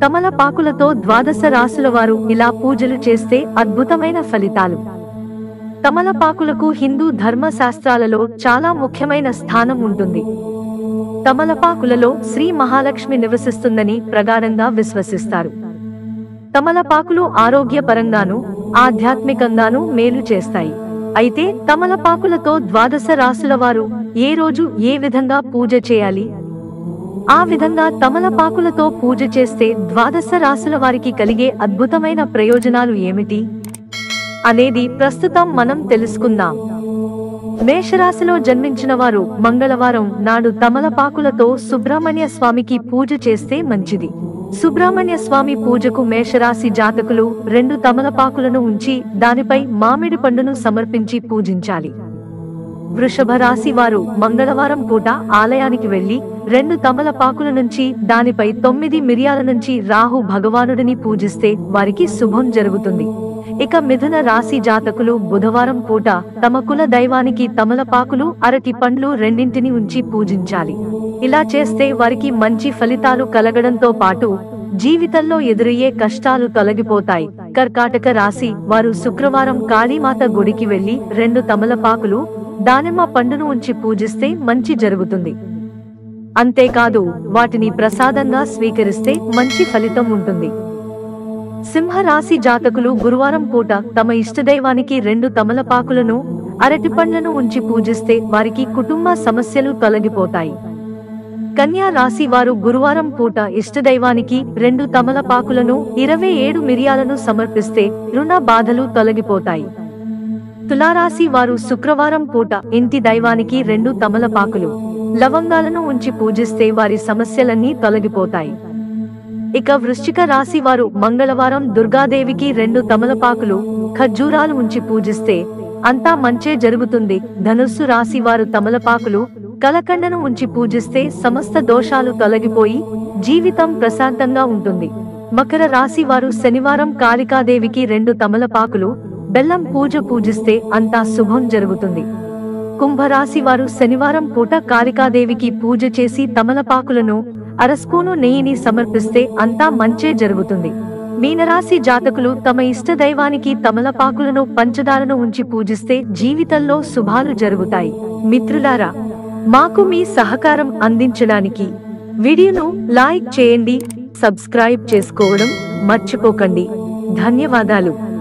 తమలపాకులతో ద్వాదశ రాసుల వారు ఇలా పూజలు చేస్తే అద్భుతమైన ఫలితాలు తమలపాకులకు హిందూ ధర్మ శాస్త్రాలలో చాలా ముఖ్యమైన స్థానం ఉంటుంది తమలపాకులలో శ్రీ మహాలక్ష్మి నివసిస్తుందని ప్రగాఢంగా విశ్వసిస్తారు తమలపాకులు ఆరోగ్యపరంగాను ఆధ్యాత్మికంగాను మేలు చేస్తాయి అయితే తమలపాకులతో ద్వాదశ రాసుల వారు ఏ రోజు ఏ విధంగా పూజ చేయాలి ఆ విధంగా తమలపాకులతో పూజ చేస్తే ద్వాదశ రాసుల వారికి కలిగే అద్భుతమైన ప్రయోజనాలు ఏమిటి అనేది ప్రస్తుతం మనం తెలుసుకుందాం మేషరాశిలో జన్మించిన వారు మంగళవారం నాడు తమలపాకులతో సుబ్రహ్మణ్య స్వామికి పూజ చేస్తే మంచిది సుబ్రహ్మణ్య స్వామి పూజకు మేషరాశి జాతకులు రెండు తమలపాకులను ఉంచి దానిపై మామిడి పండును సమర్పించి పూజించాలి వృషభ రాశి వారు మంగళవారం పూట ఆలయానికి వెళ్లి రెండు తమలపాకుల నుంచి దానిపై తొమ్మిది మిరియాల నుంచి రాహు భగవానుడిని పూజిస్తే వారికి శుభం జరుగుతుంది ఇక మిథున రాశి జాతకులు బుధవారం పూట తమ కుల దైవానికి తమలపాకులు అరటి పండ్లు రెండింటిని ఉంచి పూజించాలి ఇలా చేస్తే వారికి మంచి ఫలితాలు కలగడంతో పాటు జీవితంలో ఎదురయ్యే కష్టాలు తొలగిపోతాయి కర్కాటక రాశి వారు శుక్రవారం కాళీమాత గుడికి వెళ్లి రెండు తమలపాకులు దానిమ్మ పండును ఉంచి పూజిస్తే మంచి జరుగుతుంది అంతేకాదు వాటిని ప్రసాదంగా స్వీకరిస్తే మంచి ఫలితం ఉంటుంది సింహరాశి జాతకులు గురువారం పూట తమ ఇష్టదైవానికి రెండు తమలపాకులను అరటి పండ్లను ఉంచి పూజిస్తే వారికి కుటుంబ సమస్యలు తొలగిపోతాయి కన్యా రాశి వారు గురువారం పూట ఇష్టదైవానికి రెండు తమలపాకులను ఇరవై ఏడు మిరియాలను సమర్పిస్తే రుణ బాధలు తొలగిపోతాయి తులారాశి వారు శుక్రవారం పూట ఇంటి దైవానికి రెండు తమలపాకులు లవంగాలను ఉంచి పూజిస్తే వారి సమస్యలన్నీ తొలగిపోతాయి ఇక వృశ్చిక రాశి వారు మంగళవారం దుర్గాదేవికి రెండు తమలపాకులు ఖర్జూరాలు ఉంచి పూజిస్తే అంతా మంచే జరుగుతుంది ధనుస్సు రాశి వారు తమలపాకులు కలకండను ఉంచి పూజిస్తే సమస్త దోషాలు తొలగిపోయి జీవితం ప్రశాంతంగా ఉంటుంది మకర రాశి వారు శనివారం కాళికాదేవికి రెండు తమలపాకులు బెల్లం పూజ పూజిస్తే అంతా శుభం జరుగుతుంది కుంభరాశి వారు శనివారం పూట కాళికాదేవికి పూజ చేసి తమలపాకులను అరస్పూను నెయ్యిని సమర్పిస్తే అంతా మంచే జరుగుతుంది మీనరాశి జాతకులు తమ ఇష్ట దైవానికి తమలపాకులను పంచదారను ఉంచి పూజిస్తే జీవితంలో శుభాలు జరుగుతాయి మిత్రులారా మాకు మీ సహకారం అందించడానికి వీడియోను లైక్ చేయండి సబ్స్క్రైబ్ చేసుకోవడం మర్చిపోకండి ధన్యవాదాలు